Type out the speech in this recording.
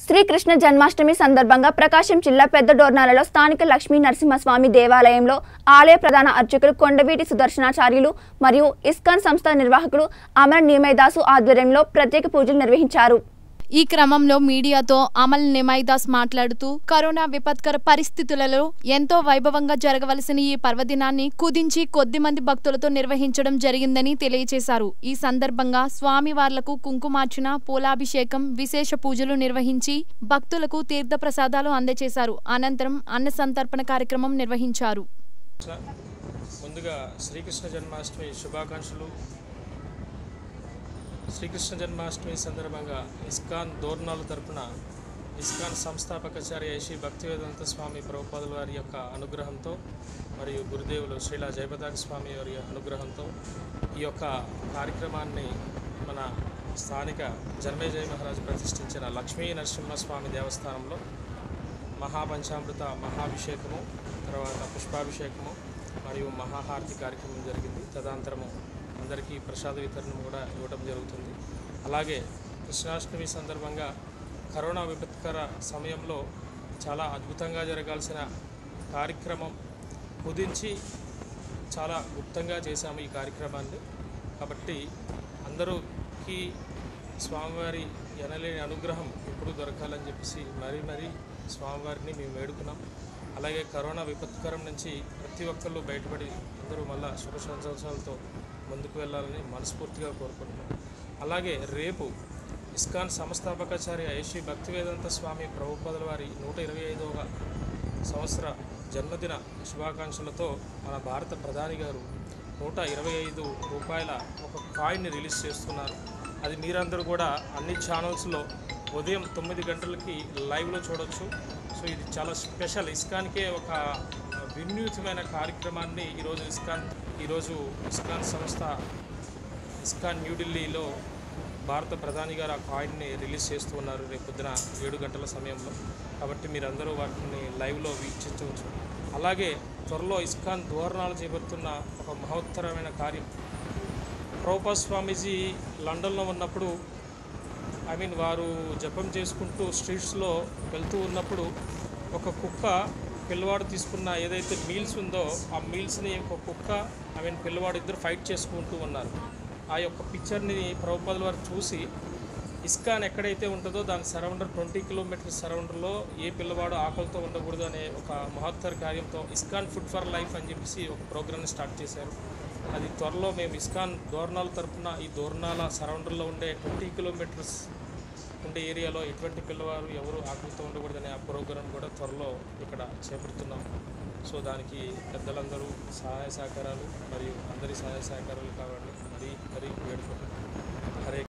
శ్రీకృష్ణ జన్మాష్టమి సందర్భంగా ప్రకాశం జిల్లా పెద్ద డోర్నాలలో స్థానిక లక్ష్మీ నరసింహస్వామి దేవాలయంలో ఆలయ ప్రధాన అర్చకులు కొండవీటి సుదర్శనాచార్యులు మరియు ఇస్కాన్ సంస్థ నిర్వాహకుడు అమర నియమయదాసు ఆధ్వర్యంలో ప్రత్యేక పూజలు నిర్వహించారు ఈ క్రమంలో మీడియాతో అమల్ నిమైదాస్ మాట్లాడుతూ కరోనా విపత్కర పరిస్థితులలో ఎంతో వైభవంగా జరగవలసిన ఈ పర్వదినాన్ని కుదించి కొద్ది మంది భక్తులతో నిర్వహించడం జరిగిందని తెలియజేశారు ఈ సందర్భంగా స్వామివార్లకు కుంకుమార్చన పూలాభిషేకం విశేష పూజలు నిర్వహించి భక్తులకు తీర్థ ప్రసాదాలు అందజేశారు అనంతరం అన్న సంతర్పణ కార్యక్రమం నిర్వహించారు ముందుగా శ్రీకృష్ణ జన్మాష్టమి శుభాకాంక్షలు శ్రీకృష్ణ జన్మాష్టమి సందర్భంగా ఇస్కాన్ దోర్నాలు తరపున ఇస్కాన్ సంస్థాపకాచార్య శ్రీ భక్తివేదాంత స్వామి ప్రభుపాదుల వారి యొక్క అనుగ్రహంతో మరియు గురుదేవులు శ్రీలా జయపతాక స్వామి వారి అనుగ్రహంతో ఈ యొక్క కార్యక్రమాన్ని మన స్థానిక జన్మేజయ మహారాజు ప్రతిష్ఠించిన లక్ష్మీ నరసింహస్వామి దేవస్థానంలో మహాపంచామృత మహాభిషేకము తర్వాత పుష్పాభిషేకము మరియు మహాహారతి కార్యక్రమం జరిగింది తదనంతరము అందరికీ ప్రసాద వితరణ కూడా ఇవ్వడం జరుగుతుంది అలాగే కృష్ణాష్టమి సందర్భంగా కరోనా విపత్కర సమయంలో చాలా అద్భుతంగా జరగాల్సిన కార్యక్రమం కుదించి చాలా గుప్తంగా చేశాము ఈ కార్యక్రమాన్ని కాబట్టి అందరూకి స్వామివారి ఎనలేని అనుగ్రహం ఎప్పుడు దొరకాలని చెప్పేసి మరీ మరీ స్వామివారిని మేము వేడుకున్నాం అలాగే కరోనా విపత్కరం నుంచి ప్రతి ఒక్కళ్ళు బయటపడి అందరూ మళ్ళా శుభ సంతోషాలతో ముందుకు వెళ్ళాలని మనస్ఫూర్తిగా కోరుకుంటున్నాం అలాగే రేపు ఇస్కాన్ సంస్థాపకాచార్య శ్రీ భక్తివేదాంత స్వామి ప్రభుపదుల వారి నూట ఇరవై ఐదవ సంవత్సర జన్మదిన శుభాకాంక్షలతో మన భారత ప్రధాని గారు నూట ఇరవై ఐదు రూపాయల ఒక కాయిన్ని రిలీజ్ చేస్తున్నారు అది మీరందరూ కూడా అన్ని ఛానల్స్లో ఉదయం తొమ్మిది గంటలకి లైవ్లో చూడొచ్చు సో ఇది చాలా స్పెషల్ ఇస్కాన్కే ఒక వినూత్నమైన కార్యక్రమాన్ని ఈరోజు ఇస్కాన్ ఈరోజు ఇస్కాన్ సంస్థ ఇస్కాన్ న్యూఢిల్లీలో భారత ప్రధాని గారు ఆ కాయిన్ని రిలీజ్ చేస్తూ ఉన్నారు రేపు పొద్దున ఏడు గంటల సమయంలో కాబట్టి మీరందరూ వాటిని లైవ్లో వీక్షించవచ్చు అలాగే త్వరలో ఇస్కాన్ ధోరణాలు చేపడుతున్న ఒక మహోత్తరమైన కార్యం ప్రభుపా స్వామీజీ లండన్లో ఉన్నప్పుడు ఐ మీన్ వారు జపం చేసుకుంటూ స్ట్రీట్స్లో వెళ్తూ ఉన్నప్పుడు ఒక కుక్క పిల్లవాడు తీసుకున్న ఏదైతే మీల్స్ ఉందో ఆ మీల్స్ని ఒక కుక్క ఐ మీన్ పిల్లవాడు ఇద్దరు ఫైట్ చేసుకుంటూ ఉన్నారు ఆ యొక్క పిక్చర్ని ప్రభుపాదుల వారు చూసి ఇస్కాన్ ఎక్కడైతే ఉంటుందో దాని సరౌండర్ ట్వంటీ కిలోమీటర్స్ సరౌండర్లో ఏ పిల్లవాడు ఆకలితో ఉండకూడదు అనే ఒక మహత్తర కార్యంతో ఇస్కాన్ ఫుడ్ ఫర్ లైఫ్ అని చెప్పేసి ఒక ప్రోగ్రామ్ని స్టార్ట్ చేశారు అది త్వరలో మేము ఇస్కాన్ దోర్నాల తరపున ఈ దోర్నాల సరౌండర్లో ఉండే ట్వంటీ కిలోమీటర్స్ ఉండే ఏరియాలో ఎటువంటి పిల్లవారు ఎవరు ఆకలితో ఉండకూడదనే ఆ ప్రోగ్రాం కూడా త్వరలో ఇక్కడ చేపడుతున్నాం సో దానికి పెద్దలందరూ సహాయ సహకారాలు మరియు అందరి సహాయ సహకారాలు కావాలి మరీ మరీ వేడుకుంటున్నాం హరే